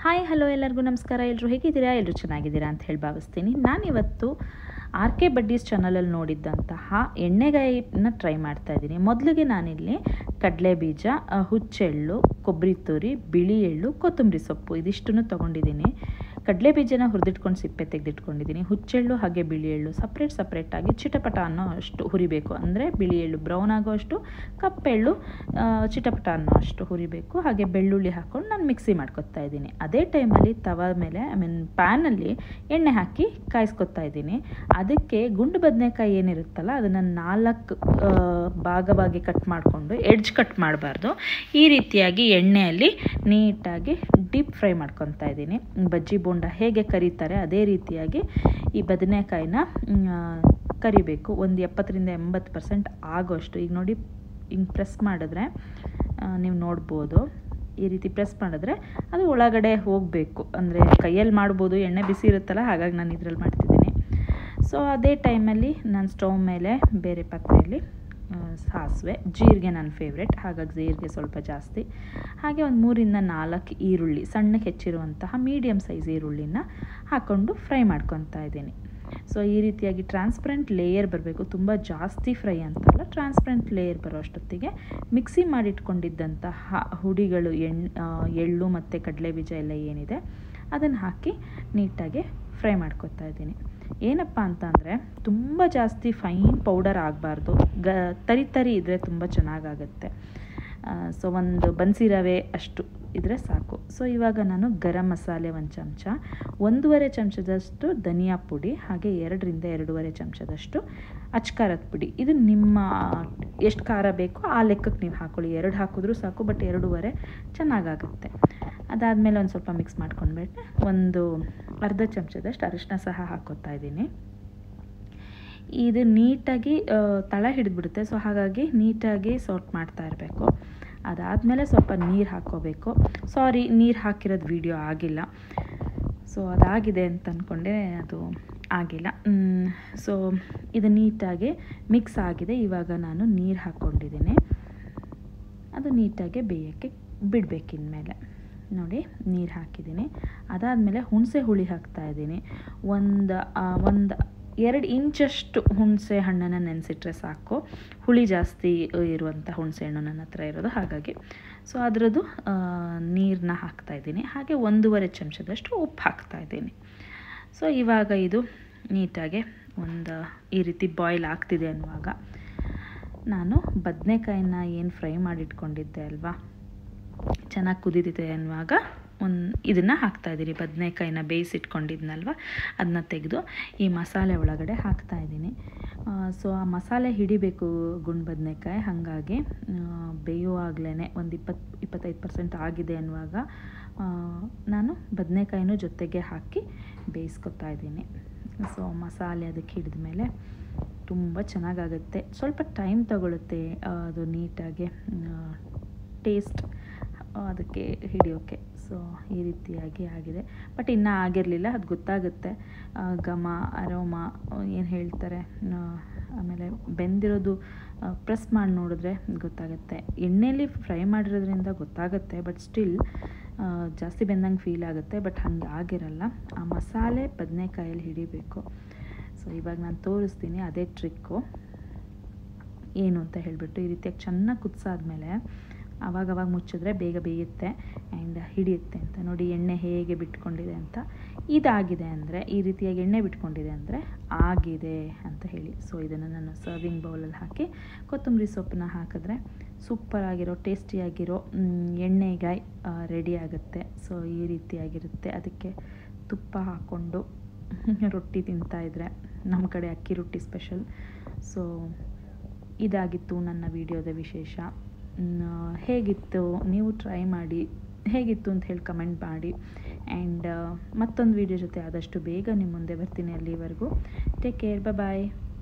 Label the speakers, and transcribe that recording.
Speaker 1: hi hello ಎಲ್ಲರಿಗೂ ನಮಸ್ಕಾರ ಎಲ್ಲರೂ ಹೇಗಿದ್ದೀರಾ ಎಲ್ಲರೂ ಚೆನ್ನಾಗಿದ್ದೀರಾ ಅಂತ ಹೇಳಿ ಭಾವಿಸ್ತೀನಿ ನಾನಿವತ್ತು ಆರ್ ಕೆ ಬಡ್ಡೀಸ್ ಚಾನಲಲ್ಲಿ ನೋಡಿದ್ದಂತಹ ಎಣ್ಣೆಗಾಯಿನ ಟ್ರೈ ಮಾಡ್ತಾ ಇದ್ದೀನಿ ಮೊದಲಿಗೆ ನಾನಿಲ್ಲಿ ಕಡಲೆ ಬೀಜ ಆ, ಹುಚ್ಚೆಳ್ಳು ಕೊಬ್ಬರಿ ತುರಿ ಬಿಳಿ ಎಳ್ಳು ಕೊತ್ತಂಬರಿ ಸೊಪ್ಪು ಇದಿಷ್ಟನ್ನು ತೊಗೊಂಡಿದ್ದೀನಿ ಕಡಲೆ ಬೀಜನ ಹುರಿದಿಟ್ಕೊಂಡು ಸಿಪ್ಪೆ ತೆಗೆದಿಟ್ಕೊಂಡಿದ್ದೀನಿ ಹುಚ್ಚೆಳ್ಳು ಹಾಗೆ ಬಿಳಿ ಎಳ್ಳು ಸಪ್ರೇಟ್ ಸಪ್ರೇಟಾಗಿ ಚಿಟಪಟ ಅನ್ನೋ ಅಷ್ಟು ಹುರಿಬೇಕು ಅಂದರೆ ಬಿಳಿ ಎಳ್ಳು ಬ್ರೌನ್ ಆಗೋ ಅಷ್ಟು ಕಪ್ಪೆಳ್ಳು ಆ, ಚಿಟಪಟ ಅನ್ನೋ ಅಷ್ಟು ಹುರಿಬೇಕು ಹಾಗೆ ಬೆಳ್ಳುಳ್ಳಿ ಹಾಕ್ಕೊಂಡು ನಾನು ಮಿಕ್ಸಿ ಮಾಡ್ಕೊತಾ ಇದ್ದೀನಿ ಅದೇ ಟೈಮಲ್ಲಿ ತವ ಮೇಲೆ ಐ ಮೀನ್ ಪ್ಯಾನಲ್ಲಿ ಎಣ್ಣೆ ಹಾಕಿ ಕಾಯಿಸ್ಕೊತಾ ಇದ್ದೀನಿ ಅದಕ್ಕೆ ಗುಂಡು ಬದನೆಕಾಯಿ ಏನಿರುತ್ತಲ್ಲ ಅದನ್ನು ನಾಲ್ಕು ಆ, ಭಾಗವಾಗಿ ಕಟ್ ಮಾಡಿಕೊಂಡು ಎಡ್ಜ್ ಕಟ್ ಮಾಡಬಾರ್ದು ಈ ರೀತಿಯಾಗಿ ಎಣ್ಣೆಯಲ್ಲಿ ನೀಟಾಗಿ ಡೀಪ್ ಫ್ರೈ ಮಾಡ್ಕೊತಾ ಇದ್ದೀನಿ ಬಜ್ಜಿ ಬೋಂಡ ಹೇಗೆ ಕರೀತಾರೆ ಅದೇ ರೀತಿಯಾಗಿ ಈ ಬದನೆಕಾಯಿನ ಮ್, ಆ, ಕರಿಬೇಕು ಒಂದು ಎಪ್ಪತ್ತರಿಂದ ಎಂಬತ್ತು ಪರ್ಸೆಂಟ್ ಆಗೋಷ್ಟು ಈಗ ನೋಡಿ ಹಿಂಗೆ ಪ್ರೆಸ್ ಮಾಡಿದ್ರೆ ಆ, ನೀವು ನೋಡ್ಬೋದು ಈ ರೀತಿ ಪ್ರೆಸ್ ಮಾಡಿದ್ರೆ ಅದು ಒಳಗಡೆ ಹೋಗಬೇಕು ಅಂದರೆ ಕೈಯಲ್ಲಿ ಮಾಡ್ಬೋದು ಎಣ್ಣೆ ಬಿಸಿ ಇರುತ್ತಲ್ಲ ಹಾಗಾಗಿ ನಾನು ಇದರಲ್ಲಿ ಮಾಡ್ತಿದ್ದೀನಿ ಸೊ ಅದೇ ಟೈಮಲ್ಲಿ ನಾನು ಸ್ಟವ್ ಮೇಲೆ ಬೇರೆ ಪಾತ್ರೆಯಲ್ಲಿ ಆ, ಸಾಸಿವೆ ಜೀರಿಗೆ ನನ್ನ ಫೇವ್ರೆಟ್ ಹಾಗಾಗಿ ಜೀರಿಗೆ ಸ್ವಲ್ಪ ಜಾಸ್ತಿ ಹಾಗೆ ಒಂದು ಮೂರಿಂದ ನಾಲ್ಕು ಈರುಳ್ಳಿ ಸಣ್ಣಗೆ ಹೆಚ್ಚಿರುವಂತಹ ಮೀಡಿಯಮ್ ಸೈಜ್ ಈರುಳ್ಳಿನ ಹಾಕ್ಕೊಂಡು ಫ್ರೈ ಮಾಡ್ಕೊತಾ ಇದ್ದೀನಿ ಸೊ ಈ ರೀತಿಯಾಗಿ ಟ್ರಾನ್ಸ್ಪರೆಂಟ್ ಲೇಯರ್ ಬರಬೇಕು ತುಂಬ ಜಾಸ್ತಿ ಫ್ರೈ ಅಂತಲ್ಲ ಟ್ರಾನ್ಸ್ಪರೆಂಟ್ ಲೇಯರ್ ಬರೋ ಅಷ್ಟೊತ್ತಿಗೆ ಮಿಕ್ಸಿ ಮಾಡಿಟ್ಕೊಂಡಿದ್ದಂತಹ ಹುಡಿಗಳು ಎಣ್ಣೆ ಆ, ಎಳ್ಳು ಮತ್ತು ಕಡಲೆ ಬೀಜ ಎಲ್ಲ ಏನಿದೆ ಅದನ್ನು ಹಾಕಿ ನೀಟಾಗಿ ಫ್ರೈ ಮಾಡ್ಕೊತಾ ಇದ್ದೀನಿ ಏನಪ್ಪ ಅಂತ ಅಂದರೆ ತುಂಬ ಜಾಸ್ತಿ ಫೈನ್ ಪೌಡರ್ ಆಗಬಾರ್ದು ಗ ತರಿ ತರಿ ಇದ್ದರೆ ತುಂಬ ಚೆನ್ನಾಗಾಗುತ್ತೆ ಸೊ ಒಂದು ಬನ್ಸಿ ರವೆ ಅಷ್ಟು ಇದ್ದರೆ ಸಾಕು ಸೊ ಇವಾಗ ನಾನು ಗರಂ ಮಸಾಲೆ ಒಂದು ಚಮಚ ಒಂದೂವರೆ ಚಮಚದಷ್ಟು ಧನಿಯಾ ಪುಡಿ ಹಾಗೆ ಎರಡರಿಂದ ಎರಡೂವರೆ ಚಮಚದಷ್ಟು ಅಚ್ಕಾರದ ಪುಡಿ ಇದು ನಿಮ್ಮ ಎಷ್ಟು ಖಾರ ಬೇಕೋ ಆ ಲೆಕ್ಕಕ್ಕೆ ನೀವು ಹಾಕ್ಕೊಳ್ಳಿ ಎರಡು ಹಾಕಿದ್ರೂ ಸಾಕು ಬಟ್ ಎರಡೂವರೆ ಚೆನ್ನಾಗಾಗುತ್ತೆ ಅದಾದಮೇಲೆ ಒಂದು ಸ್ವಲ್ಪ ಮಿಕ್ಸ್ ಮಾಡ್ಕೊಂಡ್ಬಿಟ್ಟೆ ಒಂದು ಅರ್ಧ ಚಮಚದಷ್ಟು ಅರಿಶಿನ ಸಹ ಹಾಕೋತಾ ಇದ್ದೀನಿ ಇದು ನೀಟಾಗಿ ಆ, ತಳ ಹಿಡಿದ್ಬಿಡುತ್ತೆ ಸೊ ಹಾಗಾಗಿ ನೀಟಾಗಿ ಸಾರ್ಟ್ ಮಾಡ್ತಾ ಇರಬೇಕು ಅದಾದಮೇಲೆ ಸ್ವಲ್ಪ ನೀರು ಹಾಕ್ಕೋಬೇಕು ಸಾರಿ ನೀರು ಹಾಕಿರೋದು ವಿಡಿಯೋ ಆಗಿಲ್ಲ ಸೊ ಅದಾಗಿದೆ ಅಂತ ಅಂದ್ಕೊಂಡೆ ಅದು ಆಗಿಲ್ಲ ಸೊ ಇದು ನೀಟಾಗಿ ಮಿಕ್ಸ್ ಆಗಿದೆ ಇವಾಗ ನಾನು ನೀರು ಹಾಕ್ಕೊಂಡಿದ್ದೀನಿ ಅದು ನೀಟಾಗಿ ಬೇಯೋಕ್ಕೆ ಬಿಡಬೇಕಿನ್ಮೇಲೆ ನೋಡಿ ನೀರು ಹಾಕಿದ್ದೀನಿ ಅದಾದಮೇಲೆ ಹುಣಸೆ ಹುಳಿ ಹಾಕ್ತಾ ಇದ್ದೀನಿ ಒಂದು ಒಂದು ಎರಡು ಇಂಚಷ್ಟು ಹುಣಸೆ ಹಣ್ಣನ್ನು ನೆನೆಸಿಟ್ರೆ ಸಾಕು ಹುಳಿ ಜಾಸ್ತಿ ಇರುವಂಥ ಹುಣಸೆ ಹಣ್ಣು ನನ್ನ ಹತ್ರ ಇರೋದು ಹಾಗಾಗಿ ಸೊ ಅದರದ್ದು ನೀರನ್ನ ಹಾಕ್ತಾ ಇದ್ದೀನಿ ಹಾಗೆ ಒಂದೂವರೆ ಚಮಚದಷ್ಟು ಉಪ್ಪು ಹಾಕ್ತಾ ಇದ್ದೀನಿ ಸೊ ಇವಾಗ ಇದು ನೀಟಾಗಿ ಒಂದು ಈ ರೀತಿ ಬಾಯ್ಲ್ ಆಗ್ತಿದೆ ಅನ್ನುವಾಗ ನಾನು ಬದನೆಕಾಯಿನ ಏನು ಫ್ರೈ ಮಾಡಿಟ್ಕೊಂಡಿದ್ದೆ ಅಲ್ವಾ ಚೆನ್ನಾಗಿ ಕುದಿದಿದೆ ಅನ್ನುವಾಗ ಒಂದು ಇದನ್ನು ಹಾಕ್ತಾಯಿದ್ದೀನಿ ಬದನೆಕಾಯಿನ ಬೇಯಿಸಿಟ್ಕೊಂಡಿದ್ನಲ್ವ ಅದನ್ನ ತೆಗೆದು ಈ ಮಸಾಲೆ ಒಳಗಡೆ ಹಾಕ್ತಾಯಿದ್ದೀನಿ ಸೊ ಆ ಮಸಾಲೆ ಹಿಡಿಬೇಕು ಗುಂಡು ಬದನೆಕಾಯಿ ಹಾಗಾಗಿ ಬೇಯುವಾಗಲೇ ಒಂದು ಇಪ್ಪತ್ತು ಇಪ್ಪತ್ತೈದು ಪರ್ಸೆಂಟ್ ಆಗಿದೆ ಅನ್ನುವಾಗ ಆ, ನಾನು ಬದನೆಕಾಯಿನೂ ಜೊತೆಗೆ ಹಾಕಿ ಬೇಯಿಸ್ಕೊತಾ ಇದ್ದೀನಿ ಸೊ ಮಸಾಲೆ ಅದಕ್ಕೆ ಹಿಡಿದ ಮೇಲೆ ತುಂಬ ಚೆನ್ನಾಗಾಗುತ್ತೆ ಸ್ವಲ್ಪ ಟೈಮ್ ತಗೊಳುತ್ತೆ ಆ, ಅದು ನೀಟಾಗಿ ಟೇಸ್ಟ್ ಅದಕ್ಕೆ ಹಿಡಿಯೋಕ್ಕೆ ಸೊ ಈ ರೀತಿಯಾಗಿ ಆಗಿದೆ ಬಟ್ ಇನ್ನೂ ಆಗಿರಲಿಲ್ಲ ಅದು ಗೊತ್ತಾಗುತ್ತೆ ಆ, ಘಮ ಅರೋಮ ಏನು ಹೇಳ್ತಾರೆ ಆ, ಆಮೇಲೆ ಬೆಂದಿರೋದು ಪ್ರೆಸ್ ಮಾಡಿ ನೋಡಿದ್ರೆ ಗೊತ್ತಾಗುತ್ತೆ ಎಣ್ಣೆಯಲ್ಲಿ ಫ್ರೈ ಮಾಡಿರೋದ್ರಿಂದ ಗೊತ್ತಾಗುತ್ತೆ ಬಟ್ ಸ್ಟಿಲ್ ಜಾಸ್ತಿ ಬೆಂದಂಗೆ ಫೀಲ್ ಆಗುತ್ತೆ ಬಟ್ ಹಂಗೆ ಆಗಿರಲ್ಲ ಆ ಮಸಾಲೆ ಬದನೆಕಾಯಲ್ಲಿ ಹಿಡಿಬೇಕು ಸೊ ಇವಾಗ ನಾನು ತೋರಿಸ್ತೀನಿ ಅದೇ ಟ್ರಿಕ್ಕು ಏನು ಅಂತ ಹೇಳಿಬಿಟ್ಟು ಈ ರೀತಿಯಾಗಿ ಚೆನ್ನಾಗಿ ಕುದಿಸಾದ್ಮೇಲೆ ಆವಾಗವಾಗ ಮುಚ್ಚಿದ್ರೆ ಬೇಗ ಬೇಯುತ್ತೆ ಆ್ಯಂಡ್ ಹಿಡಿಯುತ್ತೆ ಅಂತ ನೋಡಿ ಎಣ್ಣೆ ಹೇಗೆ ಬಿಟ್ಕೊಂಡಿದೆ ಅಂತ ಇದಾಗಿದೆ ಅಂದರೆ ಈ ರೀತಿಯಾಗಿ ಎಣ್ಣೆ ಬಿಟ್ಕೊಂಡಿದೆ ಅಂದರೆ ಆಗಿದೆ ಅಂತ ಹೇಳಿ ಸೊ ಇದನ್ನು ನಾನು ಸರ್ವಿಂಗ್ ಬೌಲಲ್ಲಿ ಹಾಕಿ ಕೊತ್ತಂಬರಿ ಸೊಪ್ಪನ್ನ ಹಾಕಿದ್ರೆ ಸೂಪರಾಗಿರೋ ಟೇಸ್ಟಿಯಾಗಿರೋ ಎಣ್ಣೆಗಾಯಿ ರೆಡಿ ಆಗುತ್ತೆ ಸೊ ಈ ರೀತಿಯಾಗಿರುತ್ತೆ ಅದಕ್ಕೆ ತುಪ್ಪ ಹಾಕ್ಕೊಂಡು ರೊಟ್ಟಿ ತಿಂತಾಯಿದ್ರೆ ನಮ್ಮ ಕಡೆ ಅಕ್ಕಿ ರೊಟ್ಟಿ ಸ್ಪೆಷಲ್ ಸೊ ಇದಾಗಿತ್ತು ನನ್ನ ವಿಡಿಯೋದ ವಿಶೇಷ ಮ್, ಹೇಗಿತ್ತು ನೀವು ಟ್ರೈ ಮಾಡಿ ಹೇಗಿತ್ತು ಅಂತ ಹೇಳಿ ಕಮೆಂಟ್ ಮಾಡಿ ಆ್ಯಂಡ್ ಮತ್ತೊಂದು ವಿಡಿಯೋ ಜೊತೆ ಆದಷ್ಟು ಬೇಗ ನಿಮ್ಮ ಮುಂದೆ ಬರ್ತೀನಿ ಅಲ್ಲಿವರೆಗೂ ಟೇಕ್ ಕೇರ್ ಬಾಯ್